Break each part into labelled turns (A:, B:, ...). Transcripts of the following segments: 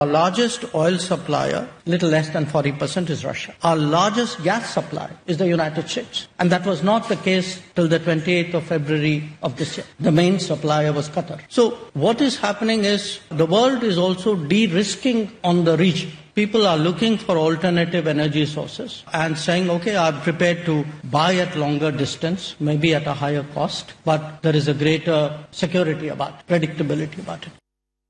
A: Our largest oil supplier, little less than 40% is Russia. Our largest gas supplier is the United States. And that was not the case till the 28th of February of this year. The main supplier was Qatar. So what is happening is the world is also de-risking on the region. People are looking for alternative energy sources and saying, okay, I'm prepared to buy at longer distance, maybe at a higher cost, but there is a greater security about it, predictability about it.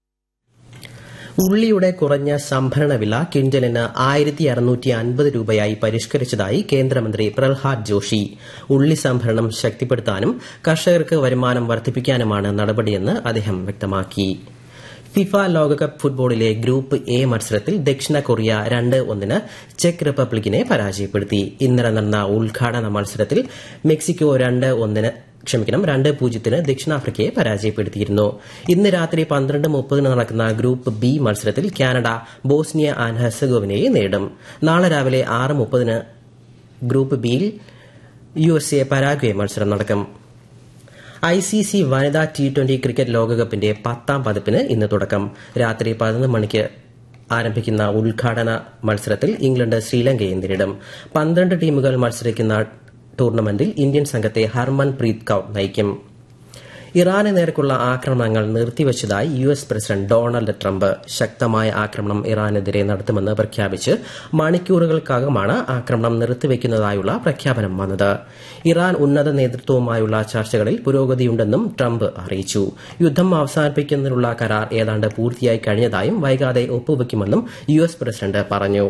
B: ഉള്ളിയുടെ കുറഞ്ഞ സംഭരണ വില ക്വിന്റലിന് ആയിരത്തി അറുന്നൂറ്റി അൻപത് രൂപയായി പരിഷ്കരിച്ചതായി കേന്ദ്രമന്ത്രി പ്രഹ്ലാദ് ജോഷി ഉള്ളി സംഭരണം ശക്തിപ്പെടുത്താനും കർഷകർക്ക് വരുമാനം വർദ്ധിപ്പിക്കാനുമാണ് നടപടിയെന്ന് അദ്ദേഹം വ്യക്തമാക്കി ഫിഫ ലോകകപ്പ് ഫുട്ബോളിലെ ഗ്രൂപ്പ് എ മത്സരത്തിൽ ദക്ഷിണ കൊറിയ രണ്ട് ഒന്നിന് ചെക്ക് റിപ്പബ്ലിക്കിനെ പരാജയപ്പെടുത്തി ഇന്നലെ നടന്ന ഉദ്ഘാടന മത്സരത്തിൽ മെക്സിക്കോ രണ്ട് ഒന്നിന് ക്ഷമിക്കണം രണ്ട് പൂജ്യത്തിന് ദക്ഷിണാഫ്രിക്കയെ പരാജയപ്പെടുത്തിയിരുന്നു ഇന്ന് രാത്രി പന്ത്രണ്ട് മുപ്പതിന് നടക്കുന്ന ഗ്രൂപ്പ് ബി മത്സരത്തിൽ കാനഡ ബോസ്നിയ ആൻഡ് ഹെർസഗോവിനയെ നേരിടും നാളെ രാവിലെ ആറ് മുപ്പതിന് ഗ്രൂപ്പ് ബിയിൽ യു എസ് എ പരാഗ്വെ മത്സരം നടക്കും ഐ സി സി വനിതാ ടി ട്വന്റി ക്രിക്കറ്റ് ലോകകപ്പിന്റെ പത്താം പതിപ്പിന് ഇന്ന് തുടക്കം രാത്രി പതിനൊന്ന് മണിക്ക് ആരംഭിക്കുന്ന ഉദ്ഘാടന മത്സരത്തിൽ ഇംഗ്ലണ്ട് ശ്രീലങ്കയെ നേരിടും പന്ത്രണ്ട് ടീമുകൾ മത്സരിക്കുന്ന ടൂർണമെന്റിൽ ഇന്ത്യൻ സംഘത്തെ ഹർമൻ പ്രീത് കൌർ നയിക്കും ഇറാന് നേർക്കുള്ള ആക്രമണങ്ങൾ നിർത്തിവച്ചതായി U S president Donald Trump ശക്തമായ ആക്രമണം ഇറാനെതിരെ നടത്തുമെന്ന് പ്രഖ്യാപിച്ച് മണിക്കൂറുകൾക്കകമാണ് ആക്രമണം നിർത്തിവെക്കുന്നതായുള്ള പ്രഖ്യാപനം വന്നത് ഇറാൻ ഉന്നത നേതൃത്വവുമായുള്ള ചർച്ചകളിൽ പുരോഗതിയുണ്ടെന്നും ട്രംപ് അറിയിച്ചു യുദ്ധം അവസാനിപ്പിക്കുന്നതിനുള്ള കരാർ ഏതാണ്ട് പൂർത്തിയായി കഴിഞ്ഞതായും വൈകാതെ ഒപ്പുവെക്കുമെന്നും യു എസ് പ്രസിഡന്റ് പറഞ്ഞു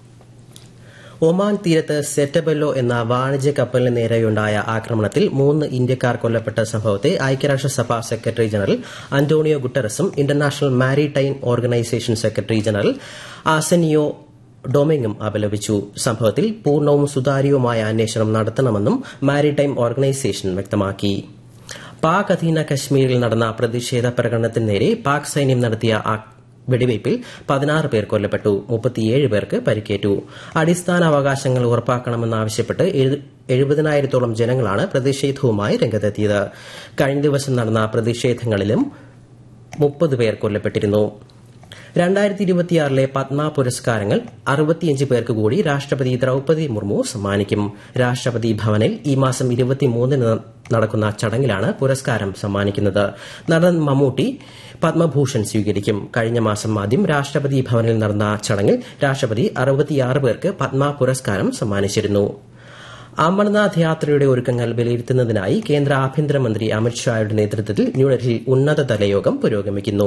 B: ഒമാൻ തീരത്ത് സെറ്റബെല്ലോ എന്ന വാണിജ്യ കപ്പലിന് നേരെയുണ്ടായ ആക്രമണത്തിൽ മൂന്ന് ഇന്ത്യക്കാർ കൊല്ലപ്പെട്ട സംഭവത്തെ ഐക്യരാഷ്ട്രസഭ സെക്രട്ടറി ജനറൽ അന്റോണിയോ ഗുട്ടറസും international maritime organisation secretary general Arsenio ഡൊമിംഗും അപലപിച്ചു സംഭവത്തിൽ പൂർണ്ണവും സുതാര്യവുമായ അന്വേഷണം നടത്തണമെന്നും മാരിടൈം ഓർഗനൈസേഷൻ വ്യക്തമാക്കി പാക് അധീന കശ്മീരിൽ നടന്ന പ്രതിഷേധ പ്രകടനത്തിന് നേരെ പാക് സൈന്യം നടത്തിയ വെടിവയ്പിൽ പതിനാറ് പേർ കൊല്ലപ്പെട്ടു മുപ്പത്തിയേഴ് പേർക്ക് പരിക്കേറ്റു അടിസ്ഥാന അവകാശങ്ങൾ ഉറപ്പാക്കണമെന്നാവശ്യപ്പെട്ട് എഴുപതിനായിരത്തോളം ജനങ്ങളാണ് പ്രതിഷേധവുമായി രംഗത്തെത്തിയത് കഴിഞ്ഞ ദിവസം നടന്ന പ്രതിഷേധങ്ങളിലും മുപ്പത് പേർ കൊല്ലപ്പെട്ടിരുന്നു രണ്ടായിരത്തി ഇരുപത്തിയാറിലെ പത്മ പുരസ്കാരങ്ങൾ അറുപത്തിയഞ്ച് പേർക്ക് കൂടി രാഷ്ട്രപതി ദ്രൌപതി മുർമു സമ്മാനിക്കും രാഷ്ട്രപതി ഭവനിൽ ഈ മാസം ഇരുപത്തിമൂന്നിന് നടക്കുന്ന ചടങ്ങിലാണ് പുരസ്കാരം സമ്മാനിക്കുന്നത് നടൻ മമ്മൂട്ടി പത്മഭൂഷൺ സ്വീകരിക്കും കഴിഞ്ഞ മാസം ആദ്യം രാഷ്ട്രപതി ഭവനിൽ നടന്ന ചടങ്ങിൽ രാഷ്ട്രപതി അറുപത്തിയാറ് പേർക്ക് പത്മ പുരസ്കാരം സമ്മാനിച്ചിരുന്നു അമർനാഥ് യാത്രയുടെ ഒരുക്കങ്ങൾ വിലയിരുത്തുന്നതിനായി കേന്ദ്ര ആഭ്യന്തരമന്ത്രി അമിത്ഷായുടെ നേതൃത്വത്തിൽ ന്യൂഡൽഹിയിൽ ഉന്നതതല യോഗം പുരോഗമിക്കുന്നു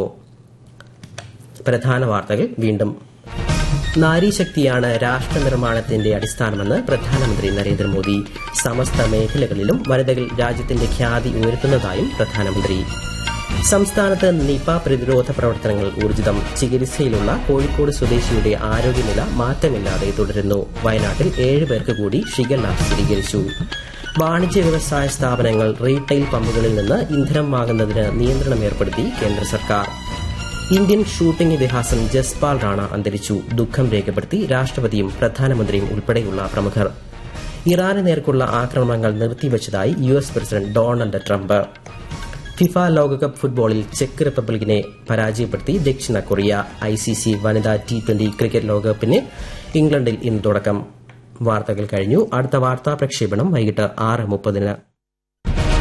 B: പ്രധാന വാർത്തകൾ വീണ്ടും നാരീശക്തിയാണ് രാഷ്ട്ര നിർമ്മാണത്തിന്റെ അടിസ്ഥാനമെന്ന് പ്രധാനമന്ത്രി നരേന്ദ്രമോദി സമസ്ത മേഖലകളിലും വനിതകൾ രാജ്യത്തിന്റെ ഖ്യാതി ഉയർത്തുന്നതായും പ്രധാനമന്ത്രി സംസ്ഥാനത്ത് നിപ പ്രതിരോധ പ്രവർത്തനങ്ങൾ ഊർജിതം ചികിത്സയിലുള്ള കോഴിക്കോട് സ്വദേശിയുടെ ആരോഗ്യനില മാറ്റമില്ലാതെ തുടരുന്നു വയനാട്ടിൽ ഏഴ് പേർക്ക് കൂടി ഷിഗല്ല സ്ഥിരീകരിച്ചു വാണിജ്യ വ്യവസായ സ്ഥാപനങ്ങൾ റീറ്റെയിൽ പമ്പുകളിൽ നിന്ന് ഇന്ധനം വാങ്ങുന്നതിന് നിയന്ത്രണം ഏർപ്പെടുത്തി കേന്ദ്ര സർക്കാർ ഇന്ത്യൻ ഷൂട്ടിംഗ് ഇതിഹാസം ജസ്പാൽ റാണ അന്തരിച്ചു ദുഃഖം രേഖപ്പെടുത്തി രാഷ്ട്രപതിയും പ്രധാനമന്ത്രിയും ഉൾപ്പെടെയുള്ള പ്രമുഖർ ഇറാന് നേർക്കുള്ള ആക്രമണങ്ങൾ നിർത്തിവച്ചതായി U S president Donald Trump FIFA ലോകകപ്പ് ഫുട്ബോളിൽ ചെക്ക് റിപ്പബ്ലിക്കിനെ പരാജയപ്പെടുത്തി ദക്ഷിണ കൊറിയ ഐ സി സി വനിതാ ടി ട്വന്റി ക്രിക്കറ്റ് ലോകകപ്പിന് ഇംഗ്ലണ്ടിൽ ഇന്ന് തുടക്കം വാർത്തകൾ കഴിഞ്ഞു അടുത്ത വാർത്താ പ്രക്ഷേപണം വൈകിട്ട് ആറ് മുപ്പതിന്